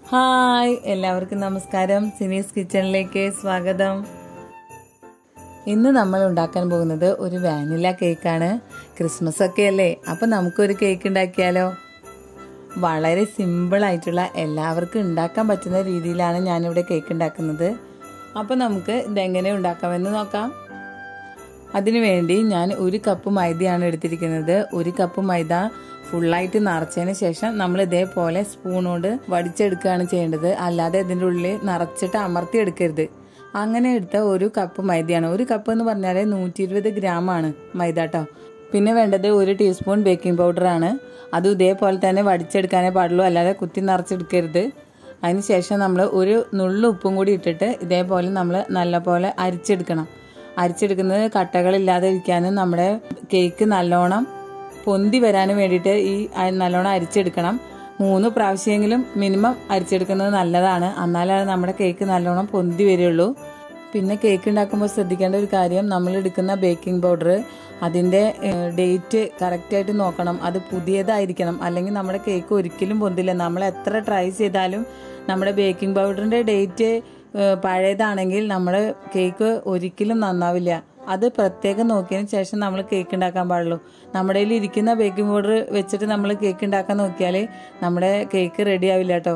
hi എല്ലാവർക്കും നമസ്കാരം സിനീസ് കിച്ചണിലേക്ക് സ്വാഗതം ഇന്ന് നമ്മൾ ഉണ്ടാക്കാൻ പോകുന്നത് ഒരു വാനില കേക്കാണ് ക്രിസ്മസ് ഒക്കെ അല്ലേ അപ്പം നമുക്കൊരു കേക്ക് ഉണ്ടാക്കിയാലോ വളരെ സിമ്പിൾ ആയിട്ടുള്ള എല്ലാവർക്കും ഉണ്ടാക്കാൻ പറ്റുന്ന രീതിയിലാണ് ഞാനിവിടെ കേക്ക് ഉണ്ടാക്കുന്നത് അപ്പം നമുക്ക് ഇതെങ്ങനെ ഉണ്ടാക്കാമെന്ന് നോക്കാം അതിനുവേണ്ടി ഞാൻ ഒരു കപ്പ് മൈദയാണ് എടുത്തിരിക്കുന്നത് ഒരു കപ്പ് മൈദ ഫുള്ളായിട്ട് നിറച്ചതിന് ശേഷം നമ്മൾ ഇതേപോലെ സ്പൂൺ കൊണ്ട് വടിച്ചെടുക്കുകയാണ് ചെയ്യേണ്ടത് അല്ലാതെ ഇതിൻ്റെ ഉള്ളിൽ നിറച്ചിട്ട് അമർത്തി എടുക്കരുത് അങ്ങനെ എടുത്ത ഒരു കപ്പ് മൈദയാണ് ഒരു കപ്പ് എന്ന് പറഞ്ഞാൽ നൂറ്റി ഇരുപത് ഗ്രാമാണ് മൈദ കേട്ടോ പിന്നെ വേണ്ടത് ഒരു ടീസ്പൂൺ ബേക്കിംഗ് പൗഡറാണ് അതും ഇതേപോലെ തന്നെ വടിച്ചെടുക്കാനേ പാടുള്ളൂ അല്ലാതെ കുത്തി നിറച്ചെടുക്കരുത് അതിന് ശേഷം നമ്മൾ ഒരു നുള്ളു ഉപ്പും കൂടി ഇട്ടിട്ട് ഇതേപോലെ നമ്മൾ നല്ലപോലെ അരിച്ചെടുക്കണം അരിച്ചെടുക്കുന്നത് കട്ടകളില്ലാതെ ഇരിക്കാനും നമ്മുടെ കേക്ക് നല്ലോണം പൊന്തി വരാനും വേണ്ടിയിട്ട് ഈ നല്ലോണം അരിച്ചെടുക്കണം മൂന്ന് പ്രാവശ്യമെങ്കിലും മിനിമം അരിച്ചെടുക്കുന്നത് നല്ലതാണ് എന്നാലാണ് നമ്മുടെ കേക്ക് നല്ലോണം പൊന്തി വരികയുള്ളൂ പിന്നെ കേക്ക് ഉണ്ടാക്കുമ്പോൾ ശ്രദ്ധിക്കേണ്ട ഒരു കാര്യം നമ്മൾ എടുക്കുന്ന ബേക്കിംഗ് പൗഡർ അതിൻ്റെ ഡേറ്റ് കറക്റ്റായിട്ട് നോക്കണം അത് പുതിയതായിരിക്കണം അല്ലെങ്കിൽ നമ്മുടെ കേക്ക് ഒരിക്കലും പൊന്തില്ല നമ്മൾ എത്ര ട്രൈ ചെയ്താലും നമ്മുടെ ബേക്കിംഗ് പൗഡറിൻ്റെ ഡേറ്റ് പഴയതാണെങ്കിൽ നമ്മുടെ കേക്ക് ഒരിക്കലും നന്നാവില്ല അത് പ്രത്യേകം നോക്കിയതിന് ശേഷം നമ്മൾ കേക്ക് ഉണ്ടാക്കാൻ പാടുള്ളൂ നമ്മുടെ കയ്യിൽ ഇരിക്കുന്ന ബേക്കിംഗ് പൗഡർ വെച്ചിട്ട് നമ്മൾ കേക്ക് ഉണ്ടാക്കാൻ നോക്കിയാൽ നമ്മുടെ കേക്ക് റെഡി ആവില്ല കേട്ടോ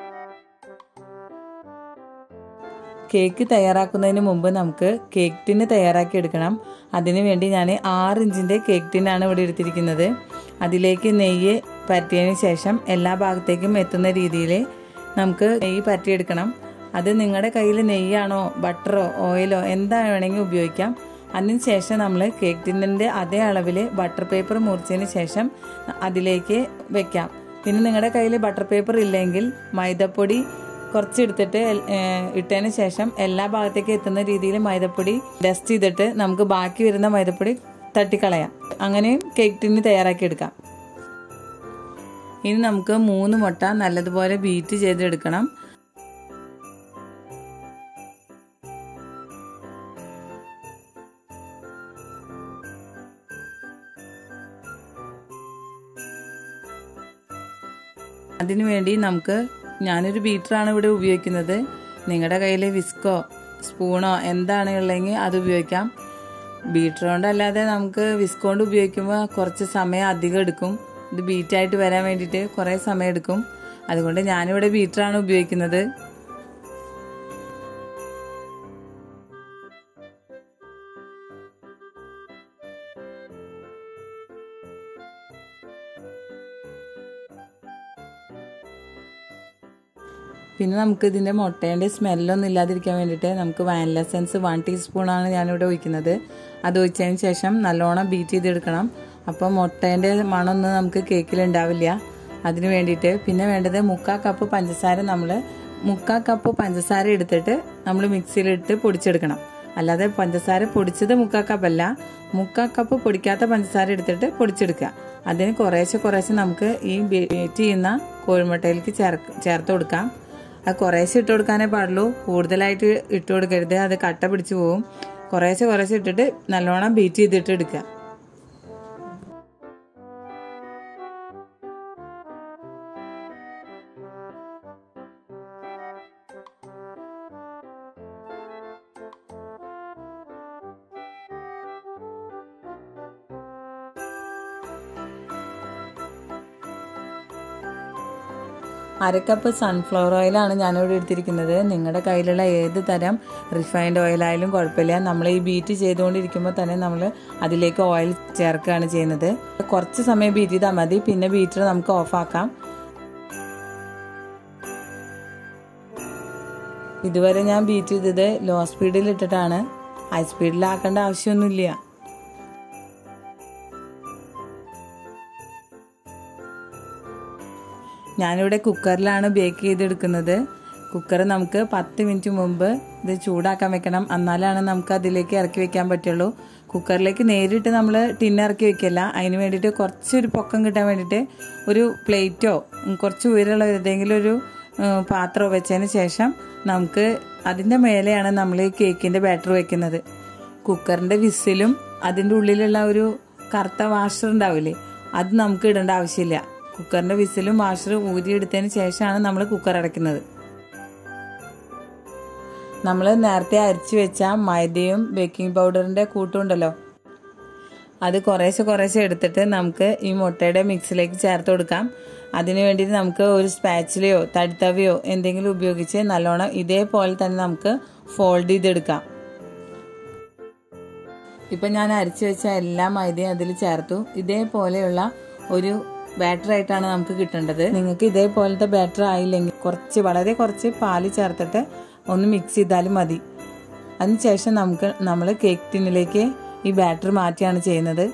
കേക്ക് തയ്യാറാക്കുന്നതിന് മുമ്പ് നമുക്ക് കേക്ക് ടിന് തയ്യാറാക്കി എടുക്കണം അതിനു വേണ്ടി ഞാൻ ആറ് ഇഞ്ചിൻ്റെ കേക്ക് ടിന്നാണ് ഇവിടെ എടുത്തിരിക്കുന്നത് അതിലേക്ക് നെയ്യ് പരത്തിയതിന് ശേഷം എല്ലാ ഭാഗത്തേക്കും എത്തുന്ന രീതിയിൽ നമുക്ക് നെയ്യ് പരത്തിയെടുക്കണം അത് നിങ്ങളുടെ കയ്യിൽ നെയ്യാണോ ബട്ടറോ ഓയിലോ എന്താ വേണമെങ്കിൽ ഉപയോഗിക്കാം അതിന് ശേഷം നമ്മൾ കേക്ക് ടിന്നിൻ്റെ അതേ അളവിൽ ബട്ടർ പേപ്പർ മുറിച്ചതിന് ശേഷം അതിലേക്ക് വെക്കാം പിന്നെ നിങ്ങളുടെ കയ്യിൽ ബട്ടർ പേപ്പർ ഇല്ലെങ്കിൽ മൈദപ്പൊടി കുറച്ചെടുത്തിട്ട് ഇട്ടതിന് ശേഷം എല്ലാ ഭാഗത്തേക്ക് എത്തുന്ന രീതിയിൽ മൈദപ്പൊടി ഡസ്റ്റ് ചെയ്തിട്ട് നമുക്ക് ബാക്കി വരുന്ന മൈദപ്പൊടി തട്ടിക്കളയാം അങ്ങനെയും കേക്ക് ടിന്ന് തയ്യാറാക്കി എടുക്കാം ഇനി നമുക്ക് മൂന്ന് മുട്ട നല്ലതുപോലെ ബീറ്റ് ചെയ്തെടുക്കണം അതിനുവേണ്ടി നമുക്ക് ഞാനൊരു ബീറ്ററാണ് ഇവിടെ ഉപയോഗിക്കുന്നത് നിങ്ങളുടെ കയ്യിൽ വിസ്കോ സ്പൂണോ എന്താണ് ഉള്ളതെങ്കിൽ അത് ഉപയോഗിക്കാം ബീറ്റർ കൊണ്ടല്ലാതെ നമുക്ക് വിസ്ക് കൊണ്ട് ഉപയോഗിക്കുമ്പോൾ കുറച്ച് സമയം അധികം എടുക്കും ഇത് ബീറ്റായിട്ട് വരാൻ വേണ്ടിയിട്ട് കുറേ സമയം എടുക്കും അതുകൊണ്ട് ഞാനിവിടെ ബീറ്ററാണ് ഉപയോഗിക്കുന്നത് പിന്നെ നമുക്ക് ഇതിൻ്റെ മുട്ടേൻ്റെ സ്മെല്ലൊന്നും ഇല്ലാതിരിക്കാൻ വേണ്ടിയിട്ട് നമുക്ക് വാനില എസൻസ് വൺ ടീസ്പൂണാണ് ഞാനിവിടെ ഒഴിക്കുന്നത് അത് ഒഴിച്ചതിന് ശേഷം നല്ലോണം ബീറ്റ് ചെയ്തെടുക്കണം അപ്പോൾ മുട്ടേൻ്റെ മണമൊന്നും നമുക്ക് കേക്കിൽ ഉണ്ടാവില്ല അതിന് വേണ്ടിയിട്ട് പിന്നെ വേണ്ടത് മുക്കാൽ കപ്പ് പഞ്ചസാര നമ്മൾ മുക്കാൽ കപ്പ് പഞ്ചസാര എടുത്തിട്ട് നമ്മൾ മിക്സിയിലിട്ട് പൊടിച്ചെടുക്കണം അല്ലാതെ പഞ്ചസാര പൊടിച്ചത് മുക്കാൽ കപ്പല്ല മുക്കാൽ കപ്പ് പൊടിക്കാത്ത പഞ്ചസാര എടുത്തിട്ട് പൊടിച്ചെടുക്കുക അതിന് കുറേശ്ശെ കുറേശ്ശെ നമുക്ക് ഈ ബീറ്റ് ചെയ്യുന്ന കോഴിമുട്ടയിലേക്ക് ചേർക്ക് ചേർത്ത് കൊടുക്കാം അത് കുറേശ്ശെ ഇട്ട് കൊടുക്കാനേ പാടുള്ളൂ കൂടുതലായിട്ട് ഇട്ട് കൊടുക്കരുത് അത് കട്ട പിടിച്ചു പോകും കുറേശ്ശെ കുറേശ്ശെ ഇട്ടിട്ട് നല്ലോണം ബീറ്റ് ചെയ്തിട്ട് എടുക്കുക അരക്കപ്പ് സൺഫ്ലവർ ഓയിലാണ് ഞാനിവിടെ എടുത്തിരിക്കുന്നത് നിങ്ങളുടെ കയ്യിലുള്ള ഏത് തരം റിഫൈൻഡ് ഓയിലായാലും കുഴപ്പമില്ല നമ്മൾ ഈ ബീറ്റ് ചെയ്തുകൊണ്ടിരിക്കുമ്പോൾ തന്നെ നമ്മൾ അതിലേക്ക് ഓയിൽ ചേർക്കുകയാണ് ചെയ്യുന്നത് കുറച്ച് സമയം ബീറ്റ് ചെയ്താൽ മതി പിന്നെ ബീറ്റർ നമുക്ക് ഓഫാക്കാം ഇതുവരെ ഞാൻ ബീറ്റ് ചെയ്തത് ലോ സ്പീഡിൽ ഇട്ടിട്ടാണ് ഹൈ സ്പീഡിലാക്കേണ്ട ആവശ്യമൊന്നുമില്ല ഞാനിവിടെ കുക്കറിലാണ് ബേക്ക് ചെയ്തെടുക്കുന്നത് കുക്കർ നമുക്ക് പത്ത് മിനിറ്റ് മുമ്പ് ഇത് ചൂടാക്കാൻ വെക്കണം എന്നാലാണ് നമുക്ക് അതിലേക്ക് ഇറക്കി വെക്കാൻ പറ്റുള്ളൂ കുക്കറിലേക്ക് നേരിട്ട് നമ്മൾ ടിന്നിറക്കി വെക്കില്ല അതിന് വേണ്ടിയിട്ട് കുറച്ചൊരു പൊക്കം കിട്ടാൻ വേണ്ടിയിട്ട് ഒരു പ്ലേറ്റോ കുറച്ച് ഉയരമുള്ള ഏതെങ്കിലും ഒരു പാത്രം വെച്ചതിന് ശേഷം നമുക്ക് അതിൻ്റെ മേലെയാണ് നമ്മൾ ഈ കേക്കിൻ്റെ ബാറ്റർ വെക്കുന്നത് കുക്കറിൻ്റെ വിസിലും അതിൻ്റെ ഉള്ളിലുള്ള ഒരു കറുത്ത വാഷർ ഉണ്ടാവില്ലേ അത് നമുക്ക് ഇടേണ്ട ആവശ്യമില്ല കുക്കറിന്റെ വിസിലും വാഷറും ഊരിയെടുത്തതിന് ശേഷമാണ് നമ്മൾ കുക്കർ അടയ്ക്കുന്നത് നമ്മൾ നേരത്തെ അരച്ചു വെച്ച മൈദയും ബേക്കിംഗ് പൗഡറിന്റെ കൂട്ടുണ്ടല്ലോ അത് കുറേശ്ശെ കുറേശ്ശെ എടുത്തിട്ട് നമുക്ക് ഈ മുട്ടയുടെ മിക്സിലേക്ക് ചേർത്ത് കൊടുക്കാം അതിന് വേണ്ടിയിട്ട് നമുക്ക് ഒരു സ്പാച്ചിലയോ തടിത്തവയോ എന്തെങ്കിലും ഉപയോഗിച്ച് നല്ലോണം ഇതേപോലെ തന്നെ നമുക്ക് ഫോൾഡ് ചെയ്തെടുക്കാം ഇപ്പം ഞാൻ അരച്ചു വെച്ച എല്ലാ മൈദയും അതിൽ ചേർത്തു ഇതേപോലെയുള്ള ഒരു ബാറ്റർ ആയിട്ടാണ് നമുക്ക് കിട്ടേണ്ടത് നിങ്ങൾക്ക് ഇതേപോലത്തെ ബാറ്റർ ആയില്ലെങ്കിൽ കുറച്ച് വളരെ കുറച്ച് പാല് ചേർത്തിട്ട് ഒന്ന് മിക്സ് ചെയ്താലും മതി അതിനുശേഷം നമുക്ക് നമ്മൾ കേക്ക് ടിന്നിലേക്ക് ഈ ബാറ്റർ മാറ്റിയാണ് ചെയ്യുന്നത്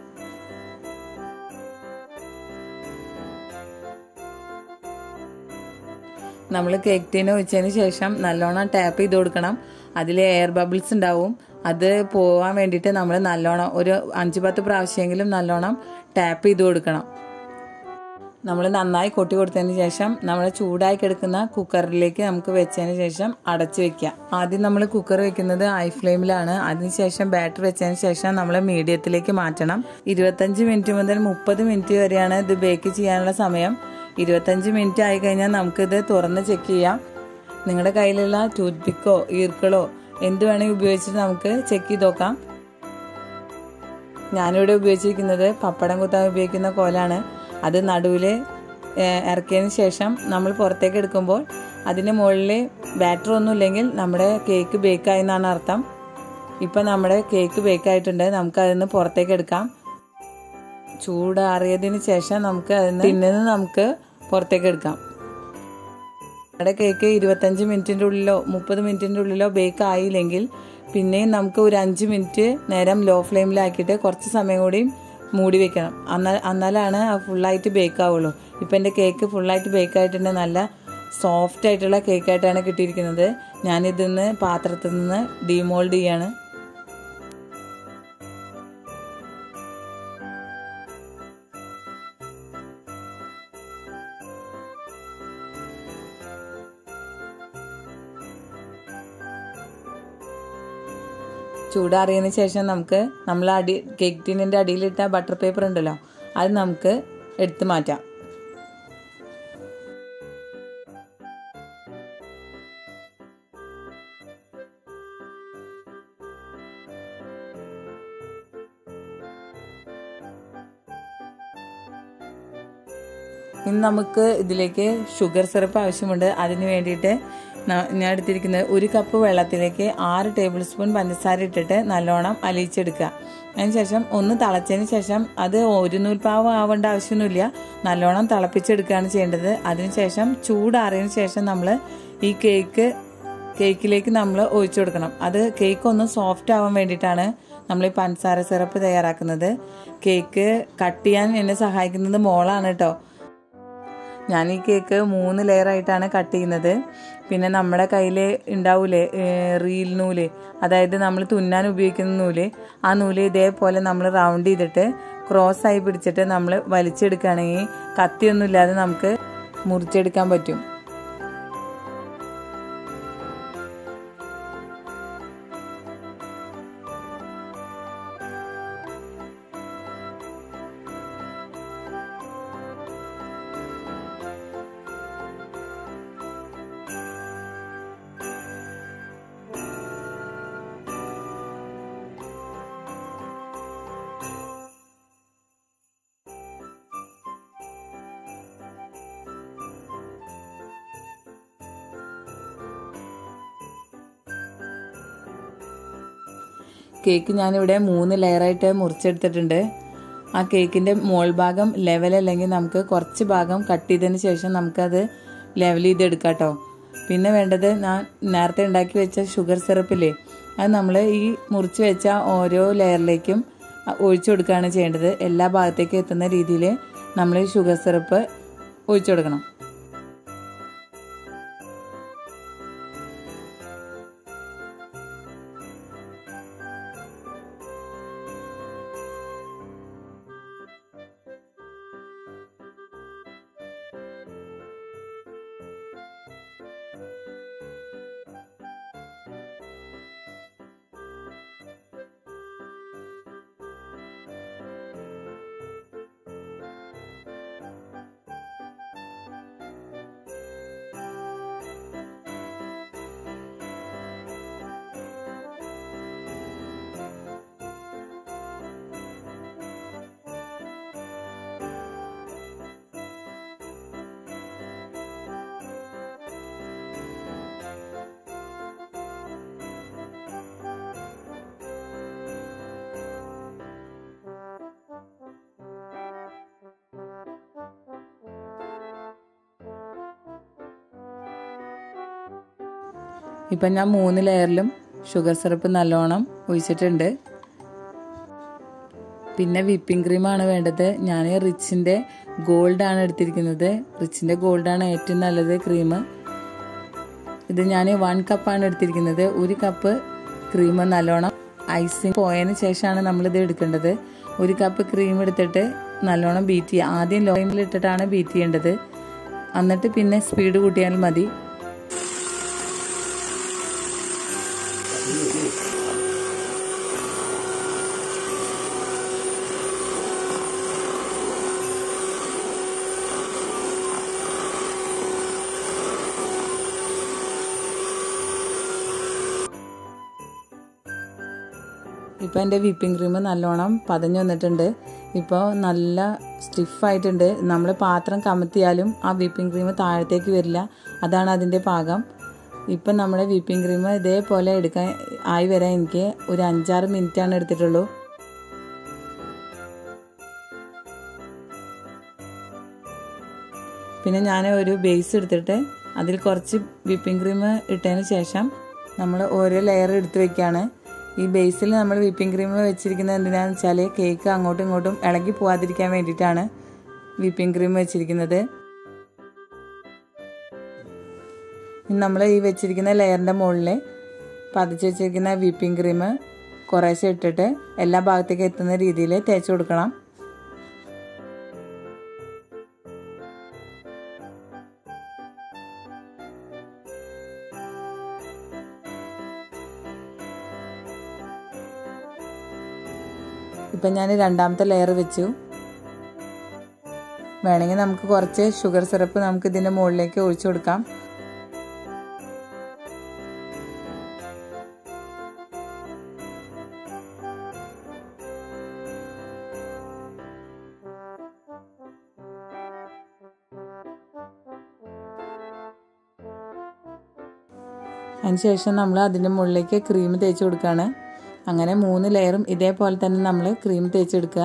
നമ്മൾ കേക്ക് ടീന് വെച്ചതിന് ശേഷം നല്ലോണം ടാപ്പ് ചെയ്ത് കൊടുക്കണം അതിൽ എയർ ബബിൾസ് ഉണ്ടാവും അത് പോകാൻ വേണ്ടിയിട്ട് നമ്മൾ നല്ലോണം ഒരു അഞ്ച് പത്ത് പ്രാവശ്യമെങ്കിലും നല്ലോണം ടാപ്പ് ചെയ്ത് കൊടുക്കണം നമ്മൾ നന്നായി കൊട്ടി കൊടുത്തതിന് ശേഷം നമ്മൾ ചൂടായി കിടക്കുന്ന കുക്കറിലേക്ക് നമുക്ക് വെച്ചതിന് ശേഷം അടച്ചു വെക്കുക ആദ്യം നമ്മൾ കുക്കർ വെക്കുന്നത് ഹൈ ഫ്ലെയിമിലാണ് അതിനുശേഷം ബാറ്റർ വെച്ചതിന് ശേഷം നമ്മൾ മീഡിയത്തിലേക്ക് മാറ്റണം ഇരുപത്തഞ്ച് മിനിറ്റ് മുതൽ മുപ്പത് മിനിറ്റ് വരെയാണ് ഇത് ബേക്ക് ചെയ്യാനുള്ള സമയം ഇരുപത്തഞ്ച് മിനിറ്റ് ആയി കഴിഞ്ഞാൽ നമുക്കിത് തുറന്ന് ചെക്ക് ചെയ്യാം നിങ്ങളുടെ കയ്യിലുള്ള ടൂത്ത് പിക്കോ ഈർക്കളോ എന്ത് വേണമെങ്കിൽ ഉപയോഗിച്ചിട്ട് നമുക്ക് ചെക്ക് ചെയ്ത് നോക്കാം ഞാനിവിടെ ഉപയോഗിച്ചിരിക്കുന്നത് പപ്പടം കുത്താൻ ഉപയോഗിക്കുന്ന കോലാണ് അത് നടുവിൽ ഇറക്കിയതിന് ശേഷം നമ്മൾ പുറത്തേക്ക് എടുക്കുമ്പോൾ അതിന് മുകളിൽ ബാറ്റർ ഒന്നും ഇല്ലെങ്കിൽ നമ്മുടെ കേക്ക് ബേക്കായി എന്നാണ് അർത്ഥം ഇപ്പം നമ്മുടെ കേക്ക് ബേക്കായിട്ടുണ്ട് നമുക്ക് അതിൽ നിന്ന് പുറത്തേക്ക് എടുക്കാം ചൂടാറിയതിന് ശേഷം നമുക്ക് അതിൽ നിന്ന് നമുക്ക് പുറത്തേക്ക് എടുക്കാം നമ്മുടെ കേക്ക് ഇരുപത്തഞ്ച് മിനിറ്റിൻ്റെ ഉള്ളിലോ മുപ്പത് മിനിറ്റിൻ്റെ ഉള്ളിലോ ബേക്ക് ആയില്ലെങ്കിൽ പിന്നെയും നമുക്ക് ഒരു അഞ്ച് മിനിറ്റ് നേരം ലോ ഫ്ലെയിമിലാക്കിയിട്ട് കുറച്ച് സമയം കൂടിയും മൂടി വെക്കണം എന്നാൽ എന്നാലാണ് ആ ഫുള്ളായിട്ട് ബേക്ക് ആവുള്ളൂ ഇപ്പം എൻ്റെ കേക്ക് ഫുള്ളായിട്ട് ബേക്ക് ആയിട്ടുണ്ട് നല്ല സോഫ്റ്റ് ആയിട്ടുള്ള കേക്കായിട്ടാണ് കിട്ടിയിരിക്കുന്നത് ഞാനിതിന്ന് പാത്രത്തിൽ നിന്ന് ഡീമോൾഡ് ചെയ്യാണ് ചൂടാറിയതിന് ശേഷം നമുക്ക് നമ്മൾ അടി കേക്ക് ടീനിൻ്റെ അടിയിലിട്ട ബട്ടർ പേപ്പർ ഉണ്ടല്ലോ അത് നമുക്ക് എടുത്ത് മാറ്റാം ഇനി നമുക്ക് ഇതിലേക്ക് ഷുഗർ സിറപ്പ് ആവശ്യമുണ്ട് അതിന് വേണ്ടിയിട്ട് ഞാൻ എടുത്തിരിക്കുന്നത് ഒരു കപ്പ് വെള്ളത്തിലേക്ക് ആറ് ടേബിൾ സ്പൂൺ പഞ്ചസാര ഇട്ടിട്ട് നല്ലോണം അലിയിച്ചെടുക്കുക അതിനുശേഷം ഒന്ന് തിളച്ചതിന് ശേഷം അത് ഒരു നൂൽപ്പാവ് ആവേണ്ട ആവശ്യമൊന്നുമില്ല നല്ലോണം തിളപ്പിച്ചെടുക്കുകയാണ് ചെയ്യേണ്ടത് അതിനുശേഷം ചൂടാറിയതിന് ശേഷം നമ്മൾ ഈ കേക്ക് കേക്കിലേക്ക് നമ്മൾ ഒഴിച്ചു കൊടുക്കണം അത് കേക്ക് ഒന്ന് സോഫ്റ്റ് ആവാൻ വേണ്ടിയിട്ടാണ് നമ്മൾ ഈ പഞ്ചസാര സിറപ്പ് തയ്യാറാക്കുന്നത് കേക്ക് കട്ട് ചെയ്യാൻ എന്നെ സഹായിക്കുന്നത് മോളാണ് കേട്ടോ ഞാൻ ഈ കേക്ക് മൂന്ന് ലെയർ ആയിട്ടാണ് കട്ട് ചെയ്യുന്നത് പിന്നെ നമ്മുടെ കയ്യിൽ ഉണ്ടാവൂലേ റീൽ നൂല് അതായത് നമ്മൾ തുന്നാൻ ഉപയോഗിക്കുന്ന നൂല് ആ നൂല് ഇതേപോലെ നമ്മൾ റൗണ്ട് ചെയ്തിട്ട് ക്രോസ് ആയി പിടിച്ചിട്ട് നമ്മൾ വലിച്ചെടുക്കുകയാണെങ്കിൽ കത്തിയൊന്നും ഇല്ലാതെ നമുക്ക് മുറിച്ചെടുക്കാൻ പറ്റും കേക്ക് ഞാനിവിടെ മൂന്ന് ലെയറായിട്ട് മുറിച്ചെടുത്തിട്ടുണ്ട് ആ കേക്കിൻ്റെ മോൾ ഭാഗം ലെവൽ അല്ലെങ്കിൽ നമുക്ക് കുറച്ച് ഭാഗം കട്ട് ചെയ്തതിന് ശേഷം നമുക്കത് ലെവൽ ചെയ്തെടുക്കാം കേട്ടോ പിന്നെ വേണ്ടത് ഞാൻ നേരത്തെ ഉണ്ടാക്കി വെച്ച ഷുഗർ സിറപ്പില്ലേ അത് നമ്മൾ ഈ മുറിച്ച് വെച്ച ഓരോ ലെയറിലേക്കും ഒഴിച്ചു കൊടുക്കുകയാണ് ചെയ്യേണ്ടത് എല്ലാ ഭാഗത്തേക്കും എത്തുന്ന രീതിയിൽ നമ്മൾ ഈ ഷുഗർ സിറപ്പ് ഒഴിച്ചു കൊടുക്കണം ഇപ്പം ഞാൻ മൂന്ന് ലെയറിലും ഷുഗർ സിറപ്പ് നല്ലോണം ഒഴിച്ചിട്ടുണ്ട് പിന്നെ വിപ്പിംഗ് ക്രീമാണ് വേണ്ടത് ഞാൻ റിച്ചിൻ്റെ ഗോൾഡാണ് എടുത്തിരിക്കുന്നത് റിച്ചിൻ്റെ ഗോൾഡാണ് ഏറ്റവും നല്ലത് ക്രീം ഇത് ഞാൻ വൺ കപ്പാണ് എടുത്തിരിക്കുന്നത് ഒരു കപ്പ് ക്രീം നല്ലോണം ഐസിങ് പോയതിന് ശേഷമാണ് നമ്മളിത് എടുക്കേണ്ടത് ഒരു കപ്പ് ക്രീം എടുത്തിട്ട് നല്ലോണം ബീറ്റ് ചെയ്യുക ആദ്യം ലോ ഫ്ലെയിമിൽ ഇട്ടിട്ടാണ് ബീറ്റ് ചെയ്യേണ്ടത് എന്നിട്ട് പിന്നെ സ്പീഡ് കൂട്ടിയാൽ മതി ഇപ്പോൾ എൻ്റെ വിപ്പിംഗ് ക്രീം നല്ലോണം പതഞ്ഞു വന്നിട്ടുണ്ട് ഇപ്പോൾ നല്ല സ്റ്റിഫായിട്ടുണ്ട് നമ്മൾ പാത്രം കമത്തിയാലും ആ വിപ്പിംഗ് ക്രീം താഴത്തേക്ക് വരില്ല അതാണ് അതിൻ്റെ പാകം ഇപ്പം നമ്മുടെ വിപ്പിംഗ് ക്രീം ഇതേപോലെ എടുക്കാൻ ആയി വരാൻ എനിക്ക് ഒരു അഞ്ചാറ് മിനിറ്റാണ് എടുത്തിട്ടുള്ളൂ പിന്നെ ഞാൻ ഒരു ബേസ് എടുത്തിട്ട് അതിൽ കുറച്ച് വിപ്പിംഗ് ക്രീം ഇട്ടതിന് ശേഷം നമ്മൾ ഓരോ ലെയർ എടുത്ത് വെക്കുകയാണ് ഈ ബേസിൽ നമ്മൾ വിപ്പിംഗ് ക്രീം വെച്ചിരിക്കുന്നത് എന്തിനാന്ന് വെച്ചാൽ കേക്ക് അങ്ങോട്ടും ഇങ്ങോട്ടും ഇളകി പോവാതിരിക്കാൻ വേണ്ടിയിട്ടാണ് വിപ്പിംഗ് ക്രീം വെച്ചിരിക്കുന്നത് നമ്മൾ ഈ വെച്ചിരിക്കുന്ന ലെയറിൻ്റെ മുകളിൽ പതിച്ച് വെച്ചിരിക്കുന്ന വിപ്പിംഗ് ക്രീം കുറേശ്ശെ ഇട്ടിട്ട് എല്ലാ ഭാഗത്തേക്ക് എത്തുന്ന രീതിയിൽ തേച്ച് കൊടുക്കണം ഇപ്പം ഞാൻ രണ്ടാമത്തെ ലെയർ വെച്ചു വേണമെങ്കിൽ നമുക്ക് കുറച്ച് ഷുഗർ സിറപ്പ് നമുക്ക് ഇതിൻ്റെ മുകളിലേക്ക് ഒഴിച്ചു കൊടുക്കാം അതിനുശേഷം നമ്മൾ അതിൻ്റെ മുകളിലേക്ക് ക്രീം തേച്ച് കൊടുക്കുകയാണ് അങ്ങനെ മൂന്ന് ലെയറും ഇതേപോലെ തന്നെ നമ്മൾ ക്രീം തേച്ചെടുക്കുക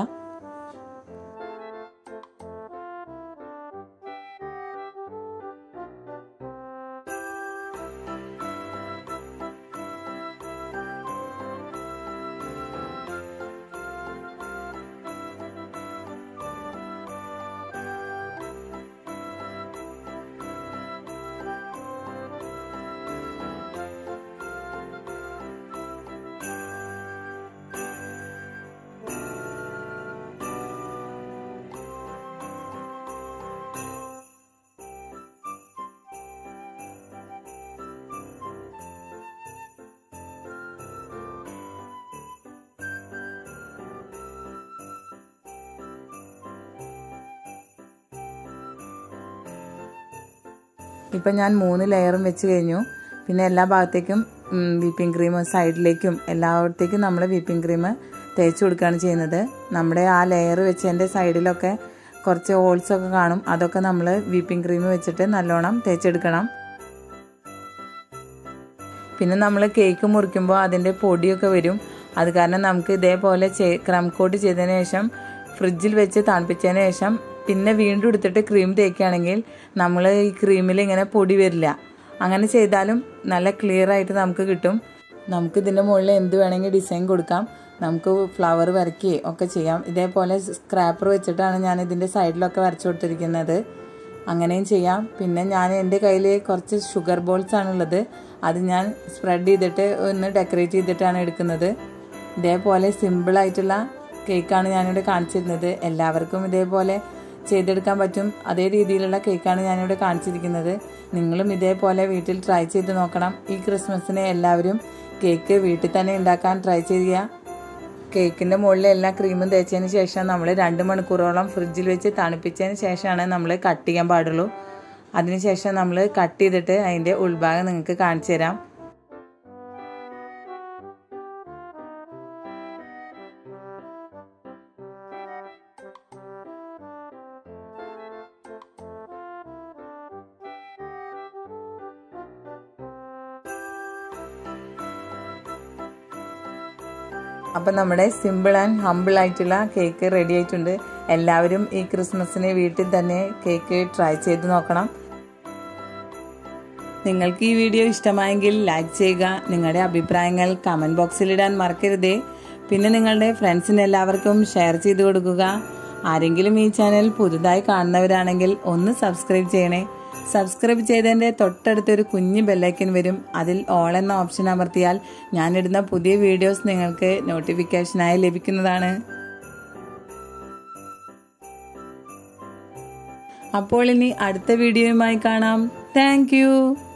ഇപ്പം ഞാൻ മൂന്ന് ലെയറും വെച്ച് കഴിഞ്ഞു പിന്നെ എല്ലാ ഭാഗത്തേക്കും വിപ്പിംഗ് ക്രീം സൈഡിലേക്കും എല്ലായിടത്തേക്കും നമ്മൾ വിപ്പിംഗ് ക്രീം തേച്ച് കൊടുക്കുകയാണ് ചെയ്യുന്നത് നമ്മുടെ ആ ലെയർ വെച്ചതിൻ്റെ സൈഡിലൊക്കെ കുറച്ച് ഹോൾസ് ഒക്കെ കാണും അതൊക്കെ നമ്മൾ വിപ്പിംഗ് ക്രീം വെച്ചിട്ട് നല്ലോണം തേച്ചെടുക്കണം പിന്നെ നമ്മൾ കേക്ക് മുറിക്കുമ്പോൾ അതിൻ്റെ പൊടിയൊക്കെ വരും അത് കാരണം നമുക്ക് ഇതേപോലെ ക്രം കോട്ട് ചെയ്തതിന് ശേഷം ഫ്രിഡ്ജിൽ വെച്ച് തണുപ്പിച്ചതിന് ശേഷം പിന്നെ വീണ്ടും എടുത്തിട്ട് ക്രീം തേക്കുകയാണെങ്കിൽ നമ്മൾ ഈ ക്രീമിൽ ഇങ്ങനെ പൊടി വരില്ല അങ്ങനെ ചെയ്താലും നല്ല ക്ലിയർ ആയിട്ട് നമുക്ക് കിട്ടും നമുക്ക് ഇതിൻ്റെ മുകളിൽ എന്ത് വേണമെങ്കിൽ ഡിസൈൻ കൊടുക്കാം നമുക്ക് ഫ്ലവർ വരയ്ക്കുകയോ ഒക്കെ ചെയ്യാം ഇതേപോലെ സ്ക്രാപ്പർ വെച്ചിട്ടാണ് ഞാൻ ഇതിൻ്റെ സൈഡിലൊക്കെ വരച്ചു കൊടുത്തിരിക്കുന്നത് അങ്ങനെയും ചെയ്യാം പിന്നെ ഞാൻ എൻ്റെ കയ്യിൽ കുറച്ച് ഷുഗർ ബോൾസ് ആണുള്ളത് അത് ഞാൻ സ്പ്രെഡ് ചെയ്തിട്ട് ഒന്ന് ഡെക്കറേറ്റ് ചെയ്തിട്ടാണ് എടുക്കുന്നത് ഇതേപോലെ സിമ്പിളായിട്ടുള്ള കേക്കാണ് ഞാനിവിടെ കാണിച്ചിരുന്നത് എല്ലാവർക്കും ഇതേപോലെ ചെയ്തെടുക്കാൻ പറ്റും അതേ രീതിയിലുള്ള കേക്കാണ് ഞാനിവിടെ കാണിച്ചിരിക്കുന്നത് നിങ്ങളും ഇതേപോലെ വീട്ടിൽ ട്രൈ ചെയ്ത് നോക്കണം ഈ ക്രിസ്മസിന് എല്ലാവരും കേക്ക് വീട്ടിൽ തന്നെ ഉണ്ടാക്കാൻ ട്രൈ ചെയ്യുക കേക്കിൻ്റെ മുകളിൽ എല്ലാ ക്രീമും തേച്ചതിന് ശേഷം നമ്മൾ രണ്ട് മണിക്കൂറോളം ഫ്രിഡ്ജിൽ വെച്ച് തണുപ്പിച്ചതിന് ശേഷമാണ് നമ്മൾ കട്ട് ചെയ്യാൻ പാടുള്ളൂ അതിനുശേഷം നമ്മൾ കട്ട് ചെയ്തിട്ട് അതിൻ്റെ ഉൾഭാഗം നിങ്ങൾക്ക് കാണിച്ചു തരാം അപ്പം നമ്മുടെ സിമ്പിൾ ആൻഡ് ഹമ്പിൾ ആയിട്ടുള്ള കേക്ക് റെഡി ആയിട്ടുണ്ട് എല്ലാവരും ഈ ക്രിസ്മസിന് വീട്ടിൽ തന്നെ കേക്ക് ട്രൈ ചെയ്ത് നോക്കണം നിങ്ങൾക്ക് ഈ വീഡിയോ ഇഷ്ടമായെങ്കിൽ ലൈക്ക് ചെയ്യുക നിങ്ങളുടെ അഭിപ്രായങ്ങൾ കമൻറ്റ് ബോക്സിൽ ഇടാൻ മറക്കരുതേ പിന്നെ നിങ്ങളുടെ ഫ്രണ്ട്സിന് എല്ലാവർക്കും ഷെയർ ചെയ്ത് കൊടുക്കുക ആരെങ്കിലും ഈ ചാനൽ പുതുതായി കാണുന്നവരാണെങ്കിൽ ഒന്ന് സബ്സ്ക്രൈബ് ചെയ്യണേ സബ്സ്ക്രൈബ് ചെയ്തതിൻ്റെ തൊട്ടടുത്തൊരു കുഞ്ഞ് ബെല്ലൈക്കൻ വരും അതിൽ ഓൾ എന്ന ഓപ്ഷൻ അമർത്തിയാൽ ഞാനിടുന്ന പുതിയ വീഡിയോസ് നിങ്ങൾക്ക് നോട്ടിഫിക്കേഷനായി ലഭിക്കുന്നതാണ് അപ്പോൾ ഇനി അടുത്ത വീഡിയോയുമായി കാണാം താങ്ക്